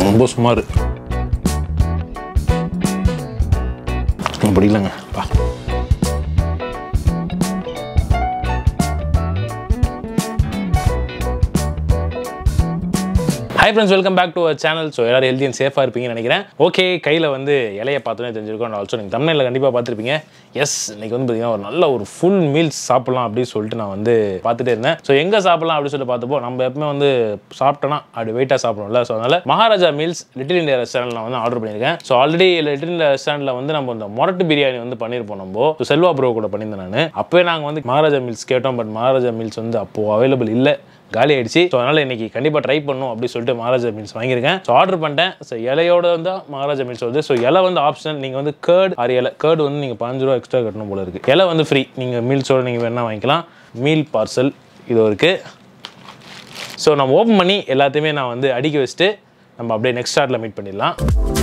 ரொம்ப சுமார் அப்படி இல்லைங்க பா hi friends welcome back to our channel so எல்லாரும் ஹெல்த்தி அண்ட் சேஃபாக இருப்பீங்கன்னு நினைக்கிறேன் ஓகே கையில் வந்து இலையை பார்த்தோன்னே தெரிஞ்சிருக்கோம் அண்ட் ஆல்சோ நீங்கள் தமிழில் கண்டிப்பாக பார்த்துருப்பீங்க எஸ் இன்னைக்கு வந்து பார்த்தீங்கன்னா ஒரு நல்ல ஒரு ஃபுல் மீல்ஸ் சாப்பிட்லாம் அப்படின்னு சொல்லிட்டு நான் வந்து பார்த்துட்டே இருந்தேன் ஸோ எங்கே சாப்பிட்லாம் அப்படின்னு சொல்லிட்டு பார்த்தப்போ நம்ம எப்பவுமே வந்து சாப்பிட்டோன்னா அப்படி வெயிட்டாக சாப்பிடும்ல ஸோ அதனால் Maharaja meals little India restaurant நான் வந்து ஆர்டர் பண்ணியிருக்கேன் ஸோ ஆல்ரெடி லிட்டில் இந்தியா ரெஸ்டாரண்ட்டில் வந்து நம்ம இந்த மொரட்டு பிரியாணி வந்து பண்ணியிருப்போம் நம்ம ஸோ செல்வா ப்ரோ கூட பண்ணியிருந்தேன் நான் அப்போவே நாங்கள் வந்து மகாராஜா மீல்ஸ் கேட்டோம் பட் மகாராஜா மீல்ஸ் வந்து அப்போது அவைலபிள் இல்லை காலி ஆயிடுச்சு ஸோ அதனால் இன்னைக்கு கண்டிப்பாக ட்ரை பண்ணும் அப்படின்னு சொல்லிட்டு மகாராஜா மீல்ஸ் வாங்கியிருக்கேன் ஸோ ஆர்டர் பண்ணிட்டேன் ஸோ இலையோட வந்து மகாராஜா மீல்ஸ் வருது ஸோ இலை வந்து ஆப்ஷனல் நீங்கள் வந்து கேர்ட் ஆறு இலை கேர்டு வந்து நீங்கள் பதினஞ்சு ரூபா எக்ஸ்ட்ரா கட்டணும் போல இருக்குது இலை வந்து ஃப்ரீ நீங்கள் மீல்ஸோட நீங்கள் வேணால் வாங்கிக்கலாம் மீல் பார்சல் இது இருக்குது ஸோ நம்ம ஓப்பன் பண்ணி எல்லாத்தையுமே நான் வந்து அடுக்கி வச்சுட்டு நம்ம அப்படியே நெக்ஸ்ட் ஸ்டார்ட்டில் மீட் பண்ணிடலாம்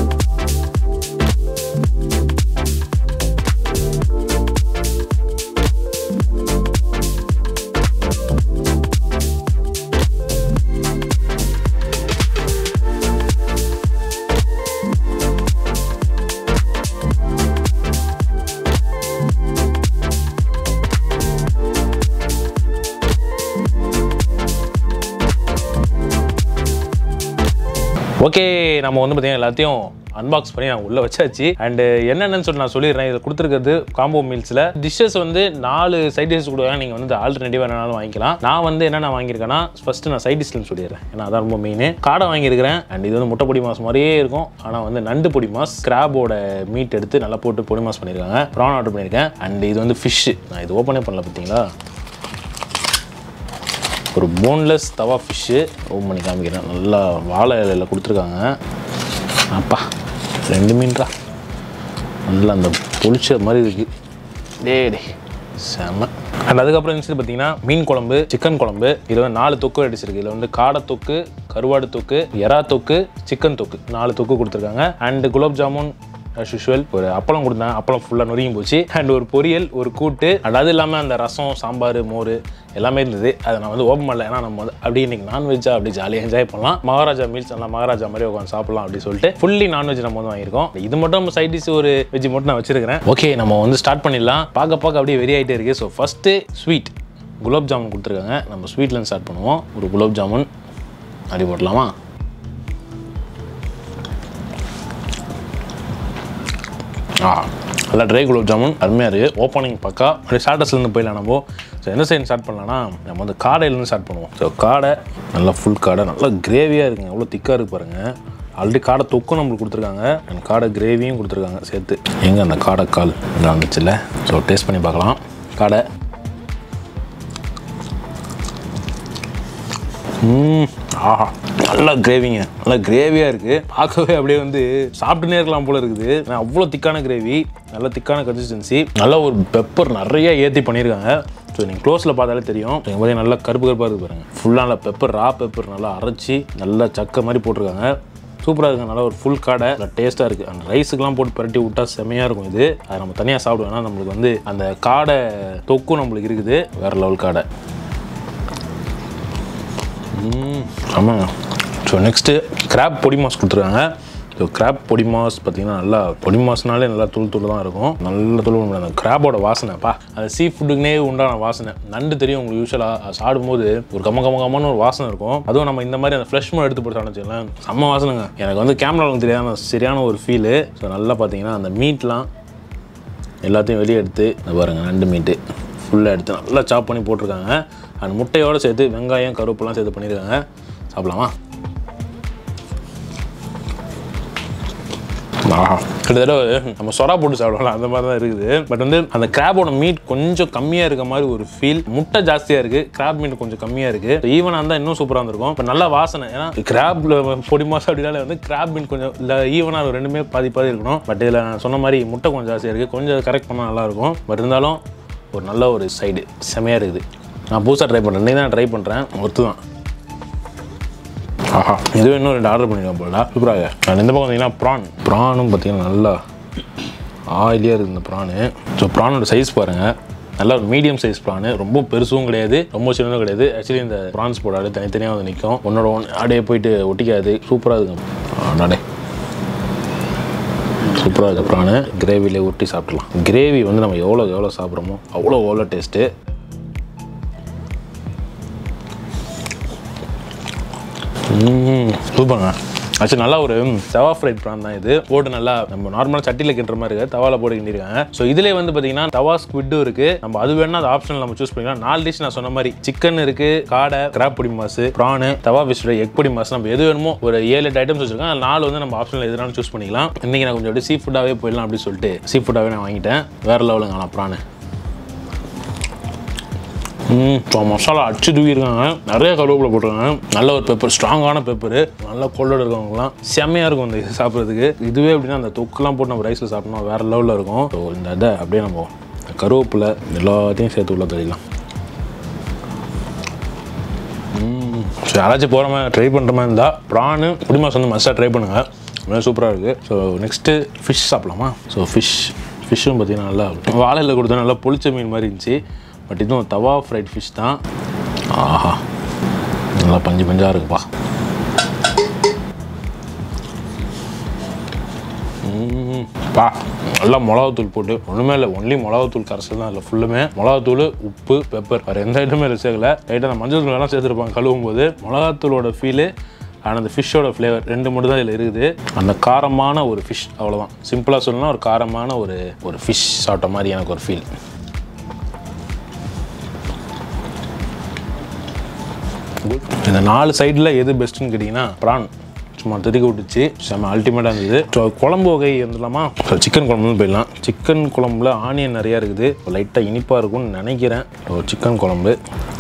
ஓகே நம்ம வந்து பார்த்தீங்கன்னா எல்லாத்தையும் அன்பாக்ஸ் பண்ணி நான் உள்ளே வச்சாச்சு அண்டு என்னென்னு சொல்லி நான் சொல்லிடுறேன் இதில் கொடுத்துருக்கிறது காம்போ மீல்ஸில் டிஷ்ஷஸ் வந்து நாலு சைட் டிஷ் கொடுக்குறாங்க நீங்கள் வந்து ஆல்டர்னேட்டிவ் வேணாலும் வாங்கிக்கலாம் நான் வந்து என்னென்ன வாங்கியிருக்கேன்னா ஃபஸ்ட்டு நான் சைட் டிஷ்லன்னு சொல்லிடுறேன் ஏன்னா அதான் ரொம்ப மெயின் காடை வாங்கியிருக்கிறேன் அண்ட் இது வந்து முட்டை பொடி மாஸ் மாதிரியே இருக்கும் ஆனால் வந்து நண்டு பொடி மாஸ் கிராபோட மீட் எடுத்து நல்லா போட்டு பொடி மாஸ் பண்ணியிருக்காங்க ப்ரான் ஆர்டர் பண்ணியிருக்கேன் அண்ட் இது வந்து ஃபிஷ்ஷு நான் இது ஓப்பனே பண்ணல பார்த்தீங்களா ஒரு போன்லெஸ் தவா ஃபிஷ்ஷு ஓப்பன் பண்ணி காமிக்கிறேன் நல்லா வாழை இலையில் கொடுத்துருக்காங்க அப்பா ரெண்டு மீன்ரா நல்லா அந்த பொளிச்ச மாதிரி இருக்குது டே டே செம அண்ட் அதுக்கப்புறம் இருந்துச்சு பார்த்தீங்கன்னா மீன் குழம்பு சிக்கன் குழம்பு இதில் வந்து நாலு தொக்கு அடிச்சிருக்கு இதில் வந்து காடை தொக்கு கருவாடு தொக்கு எறா தொக்கு சிக்கன் தொக்கு நாலு தொக்கு கொடுத்துருக்காங்க and gulab jamun as usual ஒரு அப்பளம் கொடுத்தேன் அப்பளம் ஃபுல்லாக நொறுங்கி போச்சு அண்ட் ஒரு பொரியல் ஒரு கூட்டு அண்ட் அது இல்லாமல் அந்த ரசம் சாம்பார் மோர் எல்லாமே இருந்தது அதை நான் வந்து ஓப்பன் பண்ணல ஏன்னா நம்ம வந்து அப்படியே இன்னைக்கு நான்வெஜ்ஜாக அப்படி ஜாலியாக என்ஜாய் பண்ணலாம் மகாராஜா மீல்ஸ் நல்லா மகாராஜா மாதிரி உட்காந்து சாப்பிடலாம் அப்படின்னு சொல்லிட்டு ஃபுல்லி நான்வெஜ் நம்ம வந்து வாங்கியிருக்கோம் இது மட்டும் நம்ம சைட் டிஷ் ஒரு வெஜ் மட்டும் நான் வச்சிருக்கிறேன் ஓகே நம்ம வந்து ஸ்டார்ட் பண்ணிடலாம் பார்க்க பார்க்க அப்படியே வெரி ஆகிட்டே இருக்குது so first sweet gulab jamun கொடுத்துருக்காங்க நம்ம ஸ்வீட்லேருந்து ஸ்டார்ட் பண்ணுவோம் ஒரு குலாப் ஜாமுன் அப்படி போடலாமா ஆ நல்லா ட்ரை குலோப் ஜாமுன் அருமையாக இருக்குது ஓப்பனிங் பக்கா அப்படியே ஸ்டார்டர்ஸ்லேருந்து போயிடலாம் நம்ம ஸோ எந்த சைடு ஸ்டார்ட் பண்ணலாம்னா நம்ம வந்து காடையிலேருந்து ஸ்டார்ட் பண்ணுவோம் ஸோ காடை நல்லா ஃபுல் காடை நல்லா கிரேவியாக இருக்குங்க எவ்வளோ திக்காக இருக்கு பாருங்கள் ஆல்ரெடி காடை தொக்கும் நம்மளுக்கு கொடுத்துருக்காங்க அண்ட் காடை கிரேவியும் கொடுத்துருக்காங்க சேர்த்து எங்கே அந்த காடை கால் இங்கே வந்துச்சுல்ல ஸோ டேஸ்ட் பண்ணி பார்க்கலாம் காடை ம் ஆஹா நல்லா கிரேவிங்க நல்லா கிரேவியாக இருக்குது பார்க்கவே அப்படியே வந்து சாப்பிட்டுனே இருக்கலாம் போல இருக்குது ஏன்னா அவ்வளோ திக்கான கிரேவி நல்ல திக்கான கன்சிஸ்டன்சி நல்ல ஒரு பெப்பர் நிறைய ஏற்றி பண்ணியிருக்காங்க ஸோ நீங்கள் க்ளோஸில் பார்த்தாலே தெரியும் எங்கள் பார்த்தீங்கன்னா நல்லா கருப்பு கருப்பாக இருக்குது பாருங்க ஃபுல்லாக நல்லா பெப்பர் ரா பெப்பர் நல்லா அரைச்சி நல்லா சக்கை மாதிரி போட்டிருக்காங்க சூப்பராக இருக்குது நல்லா ஒரு ஃபுல் காடை நல்லா டேஸ்ட்டாக இருக்குது அந்த ரைஸுக்கெலாம் போட்டு பரட்டி விட்டா செமையாக இருக்கும் இது அதை நம்ம தனியாக சாப்பிடுவோம் ஏன்னா நம்மளுக்கு வந்து அந்த காடை தொக்கும் நம்மளுக்கு இருக்குது வேறு லெவல் காடை ம் ஆமாங்க ஸோ நெக்ஸ்ட்டு கிராப் பொடி மாஸ் கொடுத்துருக்காங்க ஸோ கிராப் பொடி மாஸ் பார்த்தீங்கன்னா நல்லா பொடி மாஸ்னாலே நல்லா தூள் தூள் தான் இருக்கும் நல்ல தூள் அந்த கிராப்போட வாசனைப்பா அந்த சீ ஃபுட்டுக்குனே உண்டான வாசனை நண்டு தெரியும் உங்களுக்கு யூஸ்வலாக சாப்பிடும்போது ஒரு கம்ம கம்ம கம்மன்னு ஒரு வாசனை இருக்கும் அதுவும் நம்ம இந்த மாதிரி அந்த ஃப்ரெஷ் மூணு எடுத்து போட்டு வச்சுக்கலாம் செம்ம வாசனைங்க எனக்கு வந்து கேமராவில் தெரியாத சரியான ஒரு ஃபீலு ஸோ நல்லா பார்த்தீங்கன்னா அந்த மீட்லாம் எல்லாத்தையும் வெளியே எடுத்து இந்த பாருங்கள் நண்டு மீட்டு ஃபுல்லாக எடுத்து நல்லா சாப் பண்ணி போட்டிருக்காங்க அண்ட் முட்டையோடு சேர்த்து வெங்காயம் கருவேப்பெல்லாம் சேர்த்து பண்ணியிருக்காங்க சாப்பிடலாமா ஆஹா கிட்டத்தட்ட நம்ம சொரா போட்டு சாப்பிடலாம் அந்த மாதிரி தான் இருக்குது பட் வந்து அந்த கிராபோட மீட் கொஞ்சம் கம்மியாக இருக்க மாதிரி ஒரு ஃபீல் முட்டை ஜாஸ்தியாக இருக்குது கிராப் மீட் கொஞ்சம் கம்மியாக இருக்குது ஈவனாக இருந்தால் இன்னும் சூப்பராக இருந்திருக்கும் இப்போ நல்லா வாசனை ஏன்னா கிராப்ல பொடி மாசம் அப்படின்னாலே வந்து கிராப் மீட் கொஞ்சம் இல்லை ஈவனாக ரெண்டுமே பாதி பாதி இருக்கணும் பட் இதில் நான் சொன்ன மாதிரி முட்டை கொஞ்சம் ஜாஸ்தியாக இருக்குது கொஞ்சம் கரெக்ட் பண்ணால் நல்லாயிருக்கும் பட் இருந்தாலும் ஒரு நல்ல ஒரு சைடு செமையாக இருக்குது நான் புதுசாக ட்ரை பண்ணுறேன் இன்னைக்கு தான் ட்ரை பண்ணுறேன் ஒருத்து தான் ஆஹா இதுவும் இன்னும் ரெண்டு ஆர்டர் பண்ணிருக்கேன் போல சூப்பராக அண்ட் இந்த பக்கம் பார்த்தீங்கன்னா ப்ரான் ப்ரானும் பார்த்தீங்கன்னா நல்லா ஆயிலியாக இருக்குது இந்த ப்ரானு ஸோ ப்ரானோட சைஸ் பாருங்கள் நல்ல ஒரு மீடியம் சைஸ் ப்ரான் ரொம்ப பெருசும் கிடையாது ரொம்ப சின்னதும் கிடையாது ஆக்சுவலி இந்த ப்ரான்ஸ் போடாது தனித்தனியாக வந்து நிற்கும் ஒன்னோட ஒன் அப்படியே போயிட்டு ஒட்டிக்காது சூப்பராக இருக்குங்க நடே சூப்பராக இருக்குது ப்ரானு கிரேவிலே ஊட்டி சாப்பிடலாம் கிரேவி வந்து நம்ம எவ்வளோ எவ்வளோ சாப்பிட்றோமோ அவ்வளோ அவ்வளோ டேஸ்ட்டு சூப்பருங்க ஆக்சுவலி நல்லா ஒரு தவா ஃப்ரைட் ப்ரான் தான் இது போட்டு நல்லா நம்ம நார்மலாக சட்டியில் கிண்டுற மாதிரி இருக்கு தவால போட்டு கிண்டிருக்காங்க ஸோ இதுலேயே வந்து பார்த்தீங்கன்னா தவா ஸ்குவிட்டும் இருக்கு நம்ம அது வேணா அது ஆப்ஷன் நம்ம சூஸ் பண்ணிக்கலாம் நாலு டிஷ் நான் சொன்ன மாதிரி சிக்கன் இருக்கு காடை கிராப் பொடி மாசு ப்ரானு தவா ஃபிஷ் ஃப்ரை எக் பொடி மாசு நம்ம எது வேணுமோ ஒரு ஏழு எட்டு ஐட்டம்ஸ் வச்சிருக்கோம் அதில் நாலு வந்து நம்ம ஆப்ஷனில் எதுனாலும் சூஸ் பண்ணிக்கலாம் இன்னைக்கு நான் கொஞ்சம் அப்படியே சீ ஃபுட்டாகவே போயிடலாம் அப்படின்னு சொல்லிட்டு சீ ஃபுட்டாகவே நான் வாங்கிட்டேன் வேற லெவலுங்க ஆனால் ப்ரானு ம் இப்போ மசாலா அடிச்சு தூக்கியிருக்காங்க நிறைய கருவேப்பிலை போட்டிருக்காங்க நல்ல ஒரு பெப்பர் ஸ்ட்ராங்கான பெப்பரு நல்ல கொள்ளோட இருக்கவங்கலாம் செம்மையாக இருக்கும் இந்த இது சாப்பிட்றதுக்கு இதுவே எப்படின்னா அந்த தொக்குலாம் போட்டு நம்ம ரைஸில் சாப்பிட்டோம்னா வேறு லெவலில் இருக்கும் ஸோ இந்த இதை அப்படியே நம்ம இந்த கருவேப்பிலை எல்லாத்தையும் சேர்த்து உள்ள தள்ளிடலாம் ஸோ யாராச்சும் போகிற மாதிரி ட்ரை பண்ணுற மாதிரி இருந்தால் ப்ரானு குடிமாஸ் வந்து மஸ்ட்டாக ட்ரை பண்ணுங்கள் ரொம்ப சூப்பராக இருக்குது ஸோ நெக்ஸ்ட்டு ஃபிஷ் சாப்பிடலாமா ஸோ ஃபிஷ் ஃபிஷ்ஷும் பார்த்தீங்கன்னா நல்லா வாழையில் கொடுத்தா நல்லா புளிச்ச மீன் மாதிரி இருந்துச்சு பட் இதுவும் தவா ஃப்ரைட் ஃபிஷ் தான் ஆஹா நல்லா பஞ்சு பஞ்சாக இருக்குப்பா ம், பா நல்லா மிளகாத்தூள் போட்டு ஒன்றுமே இல்லை ஒன்லி மிளகாத்தூள் கரைசல் தான் இல்லை ஃபுல்லுமே மிளகாத்தூள் உப்பு பெப்பர் வேறு எந்த ஐட்டமே இல்லை சேர்க்கல ரைட்டாக அந்த மஞ்சள் தூள் எல்லாம் சேர்த்துருப்பாங்க கழுவும் போது மிளகாத்தூளோட ஃபீலு ஆனால் அந்த ஃபிஷ்ஷோட ஃப்ளேவர் ரெண்டு மட்டும் தான் இதில் இருக்குது அந்த காரமான ஒரு ஃபிஷ் அவ்வளோதான் சிம்பிளாக சொல்லணும்னா ஒரு காரமான ஒரு ஒரு ஃபிஷ் சாப்பிட்ட மாதிரி எனக்கு ஒரு ஃபீல் இந்த நாலு சைடில் எது பெஸ்ட்டுன்னு கேட்டிங்கன்னா ப்ரான் சும்மா தெதிக்க விட்டுச்சு செம்ம அல்டிமேட்டாக இருந்தது ஸோ குழம்பு வகை வந்துடலாமா ஸோ சிக்கன் குழம்புன்னு போயிடலாம் சிக்கன் குழம்புல ஆனியன் நிறையா இருக்குது லைட்டாக இனிப்பாக இருக்கும்னு நினைக்கிறேன் ஸோ சிக்கன் குழம்பு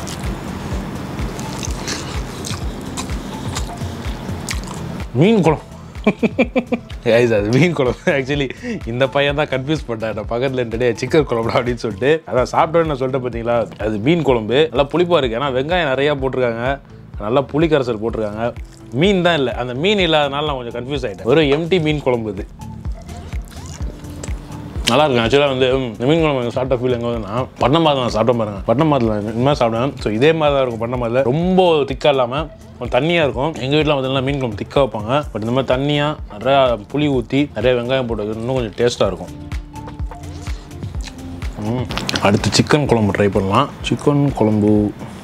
மீன் குழம்பு கைஸ் அது மீன் குழம்பு ஆக்சுவலி இந்த பையன் தான் கன்ஃபியூஸ் பண்ணிட்டேன் நான் பக்கத்தில் இருந்துட்டு சிக்கன் குழம்பு அப்படின்னு சொல்லிட்டு அதான் சாப்பிட்டோன்னு நான் சொல்லிட்டேன் பார்த்தீங்களா அது மீன் குழம்பு நல்லா புளிப்பாக இருக்குது ஏன்னா வெங்காயம் நிறையா போட்டிருக்காங்க நல்லா புளி கரைசல் போட்டிருக்காங்க மீன் தான் இல்லை அந்த மீன் இல்லாதனால நான் கொஞ்சம் கன்ஃபியூஸ் ஆகிட்டேன் ஒரு எம்டி மீன் குழம்பு இது நல்லா இருக்கும் ஆக்சுவலாக வந்து ம், இந்த மீன் குழம்பு எனக்கு சாப்பிட்ட ஃபீல் எங்கே வந்துன்னா பட்டணமாதில் நான் சாப்பிட்டேன் பாருங்க பட்டணமாதில் இனிமேல் சாப்பிடுவேன் ஸோ இதே மாதிரி தான் இருக்கும் பட்டணமாதில் ரொம்ப திக்காக இல்லாமல் கொஞ்சம் தண்ணியாக இருக்கும் எங்கள் வீட்டில் பார்த்தீங்கன்னா மீன் குழம்பு திக்காக வைப்பாங்க பட் இந்த மாதிரி தண்ணியாக நிறையா புளி ஊற்றி நிறைய வெங்காயம் போட்டு வைக்கிறது இன்னும் கொஞ்சம் டேஸ்ட்டாக இருக்கும் ம். அடுத்து சிக்கன் குழம்பு ட்ரை பண்ணலாம் சிக்கன் குழம்பு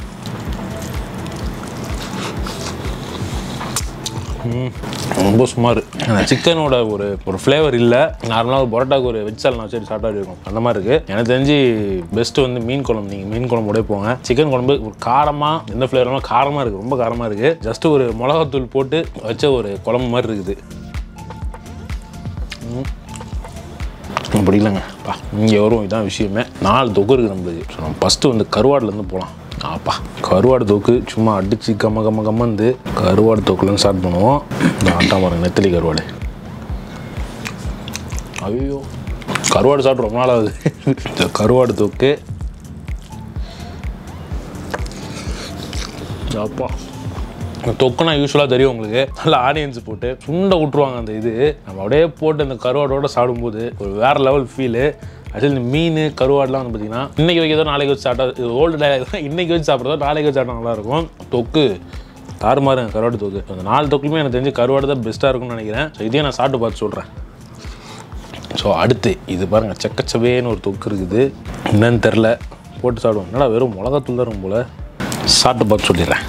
ரொம்ப சுமார் அந்த சிக்கனோட ஒரு ஒரு ஃப்ளேவர் இல்லை நார்மலாக ஒரு பரோட்டாக்கு ஒரு வெஜ் சால்னா வச்சு சாப்பிட்டா இருக்கும் அந்த மாதிரி இருக்குது எனக்கு தெரிஞ்சு பெஸ்ட்டு வந்து மீன் குழம்பு நீங்கள் மீன் குழம்போடய போங்க சிக்கன் குழம்பு ஒரு காரமாக எந்த ஃப்ளேவரமாக காரமாக இருக்குது ரொம்ப காரமாக இருக்குது ஜஸ்ட் ஒரு மிளகாத்தூள் போட்டு வச்ச ஒரு குழம்பு மாதிரி இருக்குது ம். அப்படி இல்லைங்க பா இங்கே வரும் இதான் விஷயமே நாலு தொக்கு இருக்குது நம்மளுக்கு ஸோ நம்ம ஃபஸ்ட்டு வந்து கருவாடுலேருந்து போகலாம் ஆப்பா கருவாடு தொக்கு சும்மா அடித்து கம்ம கம்ம கம்மந்து கருவாடு தொக்குலேருந்து ஸ்டார்ட் பண்ணுவோம் இந்த ஆட்டா பாருங்க நெத்திலி கருவாடு ஐயோ கருவாடு சாப்பிட்டு ரொம்ப நாள் ஆகுது இந்த கருவாடு தொக்கு அப்பா இந்த தொக்குனா யூஸ்வலாக தெரியும் உங்களுக்கு நல்லா ஆனியன்ஸ் போட்டு சுண்டை விட்ருவாங்க அந்த இது நம்ம அப்படியே போட்டு அந்த கருவாடோட சாப்பிடும்போது ஒரு வேறு லெவல் ஃபீலு ஆக்சுவலி இந்த மீன் கருவாடுலாம் வந்து பார்த்தீங்கன்னா இன்னைக்கு வைக்கிறதோ நாளைக்கு வச்சு சாப்பிட்டா இது ஓல்டு டயலாக் தான் இன்னைக்கு வச்சு சாப்பிட்றதோ நாளைக்கு வச்சு சாப்பிட்டா நல்லாயிருக்கும் தொக்கு தாறுமாறுங்க கருவாடு தொக்கு அந்த நாலு தொக்குலுமே எனக்கு தெரிஞ்சு கருவாடு தான் பெஸ்ட்டாக இருக்கும்னு நினைக்கிறேன் ஸோ இதையும் நான் சாப்பிட்டு பார்த்து சொல்கிறேன் ஸோ அடுத்து இது பாருங்கள் செக்கச்சவேன்னு ஒரு தொக்கு இருக்குது என்னன்னு தெரில போட்டு சாப்பிடுவோம் என்னடா வெறும் மிளகாத்தூள் தான் இருக்கும் போல் சாப்பிட்டு பார்த்து சொல்லிடுறேன்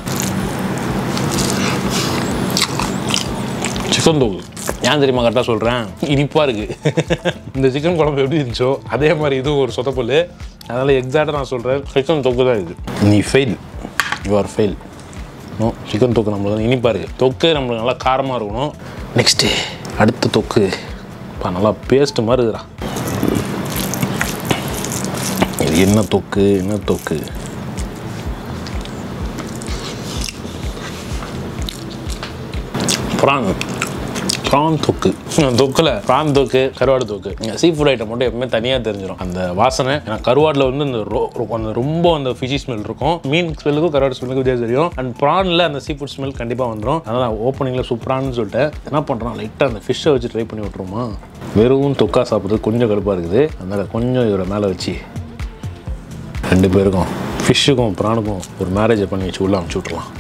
சிக்கன் தொக்கு ஏன் தெரியுமா கரெக்டாக சொல்கிறேன் இனிப்பாக இருக்குது இந்த சிக்கன் குழம்பு எப்படி இருந்துச்சோ அதே மாதிரி இதுவும் ஒரு சொதப்பல் அதனால் எக்ஸாக்டாக நான் சொல்கிறேன் சிக்கன் தொக்கு தான் இது நீ fail you are fail no chicken தொக்கு நம்மளுக்கு வந்து இனிப்பாக இருக்குது தொக்கு நம்மளுக்கு நல்லா காரமாக இருக்கணும் நெக்ஸ்ட்டு அடுத்த தொக்கு இப்போ நல்லா பேஸ்ட் மாதிரி இருக்குடா இது என்ன தொக்கு என்ன தொக்கு ப்ரான் ப்ரான் தொக்கு தொக்கில் ப்ரான் தொக்கு கருவாடு தொக்கு சீ ஃபுட் ஐட்டம் மட்டும் எப்பவுமே தனியாக தெரிஞ்சிடும் அந்த வாசனை ஏன்னா கருவாடில் வந்து அந்த ரொ- ரொ- அந்த ரொம்ப அந்த ஃபிஷி ஸ்மெல் இருக்கும் மீன் ஸ்மெல்லுக்கும் கருவாடு ஸ்மெல்லுக்கும் வித்தியாசம் தெரியும் அண்ட் ப்ரானில் அந்த சீ ஃபுட் ஸ்மெல் கண்டிப்பாக வந்துடும் அதனால் ஓப்பனிங்கில் சூப்பரானு சொல்லிட்டு என்ன பண்ணுறான் லைட்டாக அந்த ஃபிஷ்ஷை வச்சு ட்ரை பண்ணி விட்ருமா வெறும் தொக்கா சாப்பிட்றது கொஞ்சம் கடுப்பாக இருக்குது அதனால் கொஞ்சம் இவரை மேலே வச்சு ரெண்டு பேருக்கும் ஃபிஷ்ஷுக்கும் ப்ரானுக்கும் ஒரு மேரேஜை பண்ணி வச்சு உள்ள அமுச்சு விட்ருலாம்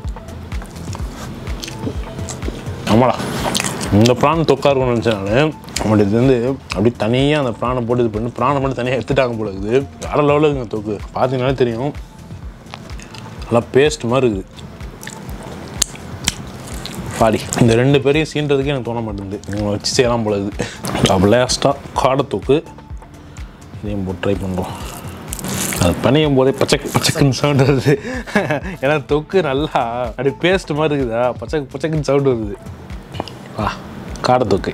ஆமாடா இந்த ப்ரான் தொக்கா இருக்கும்னு நினச்சனால அவன் இது வந்து அப்படி தனியாக அந்த ப்ரானை போட்டு இது பண்ணி ப்ரானை மட்டும் தனியாக எடுத்துட்டாங்க போல இருக்குது வேறு லெவலில் இருக்குங்க தொக்கு பார்த்தீங்கன்னாலே தெரியும் நல்லா பேஸ்ட் மாதிரி இருக்குது பாடி இந்த ரெண்டு பேரையும் சீன்றதுக்கே எனக்கு தோண மாட்டேங்குது இவங்களை வச்சு செய்யலாம் போல இருக்குது அப்போ லேஸ்ட்டாக காடை தொக்கு இதையும் போட்டு ட்ரை பண்ணுறோம் அது பணியும் போதே பச்சை பச்சைக்குன்னு சவுண்ட் வருது ஏன்னா தொக்கு நல்லா அப்படி பேஸ்ட் மாதிரி இருக்குதா பச்சை பச்சைக்குன்னு சவுண்ட் வருது வா காடை தொக்கு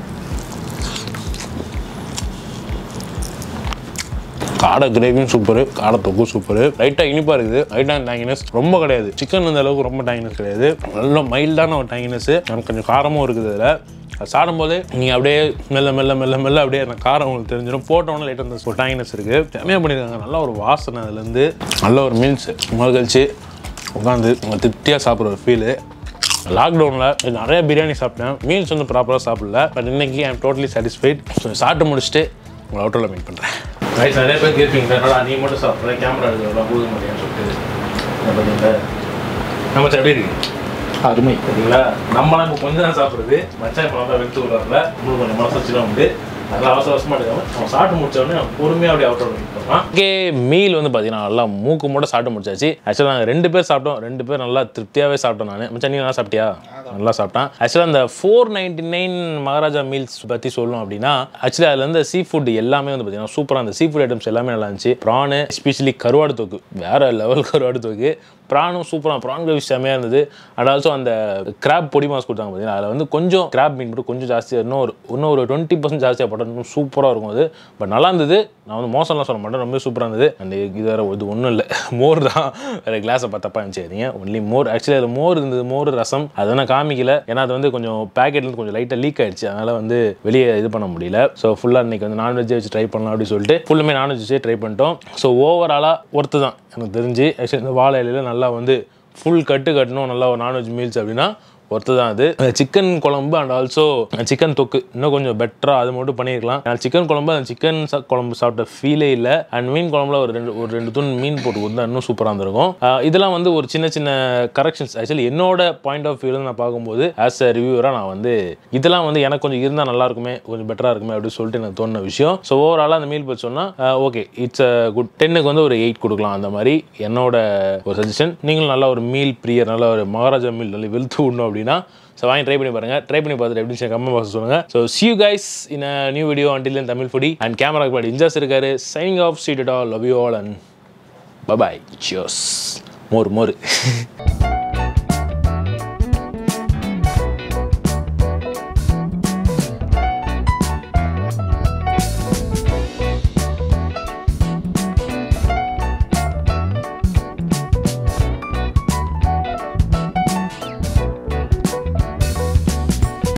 காடை கிரேவியும் சூப்பரு காடை தொக்கும் சூப்பரு லைட்டாக இனிப்பாக இருக்குது லைட்டாக டேங்கினஸ் ரொம்ப கிடையாது சிக்கன் இந்த அளவுக்கு ரொம்ப டேங்கினஸ் கிடையாது நல்ல மைல்டான ஒரு டேங்கினஸ் எனக்கு கொஞ்சம் காரமும் இருக்குது அதில் அது சாப்பிடும்போது நீங்கள் அப்படியே மெல்ல மெல்ல மெல்ல மெல்ல அப்படியே அந்த காரம் உங்களுக்கு தெரிஞ்சிடும் போட்டோன்னே லைட்டாக அந்த ஒரு டேங்கினஸ் இருக்குது செம்மையாக பண்ணியிருக்காங்க நல்ல ஒரு வாசனை அதுலேருந்து நல்ல ஒரு மீல்ஸ் முதல் கழிச்சு உட்காந்து திருப்தியாக சாப்பிட்ற ஒரு ஃபீலு லாக்டவுனில் நிறைய பிரியாணி சாப்பிட்டேன் மீல்ஸ் வந்து ப்ராப்பராக சாப்பிடல பட் இன்னைக்கு ஐம் டோட்டலி சாட்டிஸ்ஃபைட் ஸோ சாப்பிட்டு முடிச்சுட்டு உங்களை அவுட்டரில் மீட் பண்ணுறேன் ரைட் நிறைய பேர் கேட்பீங்க என்னடா நீ மட்டும் சாப்பிட்ற கேமரா எடுக்கிறதெல்லாம் போக மாட்டேன்னு சொல்லிட்டு என்ன பண்ணுங்க நம்ம எப்படி இருக்கு அருமை சரிங்களா நம்மளாம் இப்போ கொஞ்சம் தான் சாப்பிடுறது மச்சான் இப்போ நல்லா வெளுத்து விடுறாருல உங்களுக்கு கொஞ்சம் மனசு வச்சுலாம் உண்டு நல்லா அவசர அவசரமாக எடுக்காம அவன் சாப்பிட்டு முடிச்ச உடனே அவன் பொறுமையாக அப்படியே அவுட் மீட் பண்ணலாம் ஓகே மீல் வந்து பார்த்தீங்கன்னா நல்லா மூக்கு மூட சாப்பிட்டு முடிச்சாச்சு ஆக்சுவலாக நாங்கள் ரெண்டு பேர் சாப்பிட்டோம் ரெண்டு பேர் நல்லா திருப்தியாகவே சாப்பிட்டோம் நான் மச்சான் நீ நல்லா சாப்பிட்டியா நல்லா சாப்பிட்டான் ஆக்சுவலாக அந்த four ninety nine Maharaja meals பற்றி சொல்லணும் அப்படின்னா ஆக்சுவலி அதில் வந்து சீ ஃபுட் எல்லாமே வந்து பார்த்தீங்கன்னா சூப்பராக அந்த சீ ஃபுட் ஐட்டம்ஸ் எல்லாமே நல்லா இருந்துச்சு ப்ரானு எஸ்பெஷலி கருவாடு தொக்கு வேற லெவல் கருவாடு தொக்கு ப்ரானும் சூப்பராக ப்ரான் கிரேவி செம்மையாக இருந்தது அண்ட் ஆல்சோ அந்த கிராப் பொடி மாஸ் கொடுத்தாங்க பார்த்தீங்கன்னா அதில் வந்து கொஞ்சம் கிராப் மீன் மட்டும் கொஞ்சம் ஜாஸ்தியாக இன்னும் ஒரு இன்னும் ஒரு டுவெண்ட்டி பர்சன்ட் ஜாஸ்தியாக போட்டால் இன்னும் சூப்பராக இருக்கும் அது பட் நல்லா இருந்தது நான் வந்து மோசம்லாம் சொல்ல மாட்டேன் ரொம்ப சூப்பராக இருந்தது அண்ட் இது வேறு இது ஒன்றும் இல்லை மோர் தான் வேறு கிளாஸை பார்த்தப்பா இருந்துச்சு ஒன்லி மோர் ஆக்சுவலி அதில் மோர் இருந்தது மோர் ரசம் அது நான் காமிக்கல ஏன்னா அது வந்து கொஞ்சம் பேக்கெட்லேருந்து கொஞ்சம் லைட்டாக லீக் ஆயிடுச்சு அதனால் வந்து வெளியே இது பண்ண முடியல ஸோ ஃபுல்லாக இன்னைக்கு வந்து நான்வெஜ் வச்சு ட்ரை பண்ணலாம் அப்படின்னு சொல்லிட்டு ஃபுல்லுமே நான்வெஜ் வச்சே ட்ரை பண்ணிட்டோம் ஸோ ஓவராலாக ஒர்த்து தான் எனக்கு தெரிஞ்சு ஆக்சுவலி இந்த வாழை இலையில நல்லா வந்து ஃபுல் கட்டு கட்டணும் நல்லா ஒரு நான்வெஜ் மீல்ஸ் அப்படின்னா ஒர்த்து தான் அது சிக்கன் குழம்பு அண்ட் ஆல்சோ சிக்கன் தொக்கு இன்னும் கொஞ்சம் பெட்டராக அது மட்டும் பண்ணியிருக்கலாம் ஏன்னா சிக்கன் குழம்பு அந்த சிக்கன் குழம்பு சாப்பிட்ட ஃபீலே இல்லை அண்ட் மீன் குழம்புல ஒரு ரெண்டு ஒரு ரெண்டு தூண் மீன் போட்டு கொடுத்தா இன்னும் சூப்பராக இருந்திருக்கும் ஆஹ் இதெல்லாம் வந்து ஒரு சின்ன சின்ன கரெக்ஷன்ஸ் ஆக்சுவலி என்னோட பாயிண்ட் ஆஃப் வியூவில் நான் பார்க்கும்போது ஆஸ் அ ரிவ்யூவராக நான் வந்து இதெல்லாம் வந்து எனக்கு கொஞ்சம் இருந்தால் நல்லா இருக்குமே கொஞ்சம் பெட்டராக இருக்குமே அப்படின்னு சொல்லிட்டு எனக்கு தோணுன விஷயம் ஸோ ஓவராலாக அந்த மீல் பற்றி சொன்னால் ஓகே இட்ஸ் அ குட் டென்னுக்கு வந்து ஒரு எயிட் கொடுக்கலாம் அந்த மாதிரி என்னோட ஒரு சஜஷன் நீங்களும் நல்லா ஒரு மீல் பிரியர் நல்ல ஒரு மகாராஜா மீல் நல்லா வெளுத்து விடணும் அப்படின்னா ஸோ வாங்கி ட்ரை பண்ணி பாருங்க ட்ரை பண்ணி பார்த்துட்டு எப்படி கம்மி பாக்ஸ் சொல்லுங்க so see you guys in a new video until then Tamil foodie and கேமராக்கு பாடி இன்ஜாஸ் இருக்காரு சைனிங் ஆஃப் சீட் all love you all and bye bye சியோஸ் மோர் மோர்